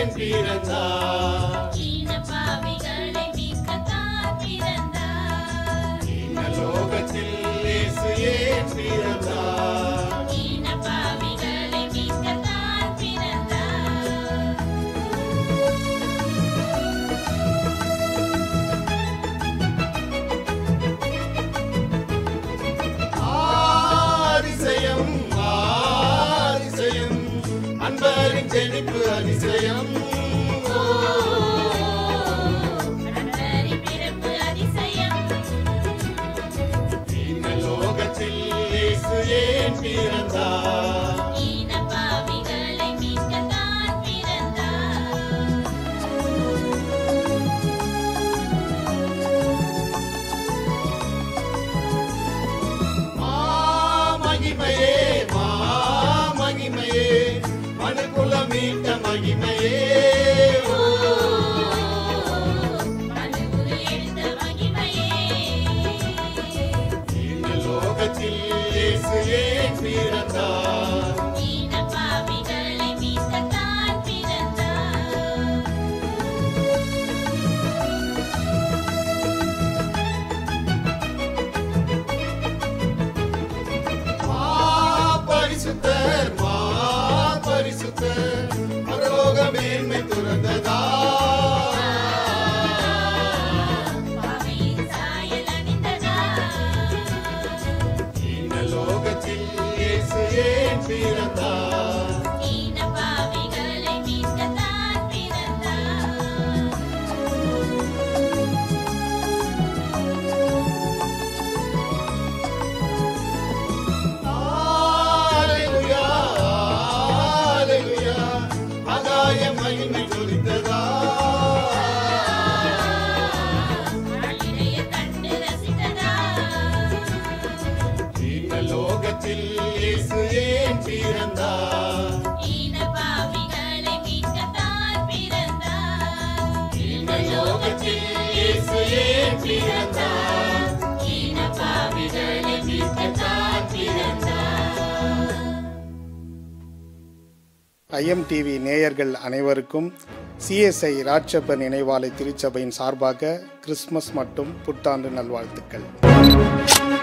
ஏன் பிறந்தார் ஈன பாவிகளை மீட்கத்தான் பிறந்தார் இந்த லோகத்தில் இயேசு ஏன் பிறந்தார் ஈன பாவிகளை மீட்கத்தான் பிறந்தார் அதிசயம் அதிசயம் அன்பரின் செழிப்பு அதிசயம் அன்பரின் பிறப்பு அதிசயம் இந்த லோகத்தில் இயேசு ஏன் பிறந்தார் ஈன பாவிகளை மீட்கத்தான் பிறந்தார் மகிமையே மகிமையே மனுக்குல மீட்ட மகிமையே மனுவுரு எழுந்த மகிமையே இந்த லோகத்தில் இயேசு ஏன் பிறந்தார் ஈன பாவிகளை மீட்கத்தான் பிறந்தார் மா பரிசுத்தர் மா பரிசுத்தர் பரலோக மேன்மை துறந்ததா பாவியின் சாயல் அணிந்ததா இந்த லோகத்தில் இயேசு ஏன் பிறந்தார் ஈன பாவிகளை மீட்கத்தான் பிறந்தார் ஹalleluya ஹalleluya ஆகாய மகிமை துதித்ததா அழிலைய கண்டு ரசித்ததா இந்த லோகத்தில் இயேசு ஏன் பிறந்தார் ஈன பாவிகளை மீட்கத்தான் பிறந்தார் இந்த லோகத்தில் இயேசு ஏன் பிறந்தார் ஈன பாவிகளை மீட்கத்தான் பிறந்தார் ஐஎம் டிவி நேயர்கள் அனைவருக்கும் சிஎஸ்ஐ ராட்சப்ப நினைவாலை திருச்சபையின் சார்பாக கிறிஸ்மஸ் மற்றும் புத்தாண்டு நல்வாழ்த்துக்கள்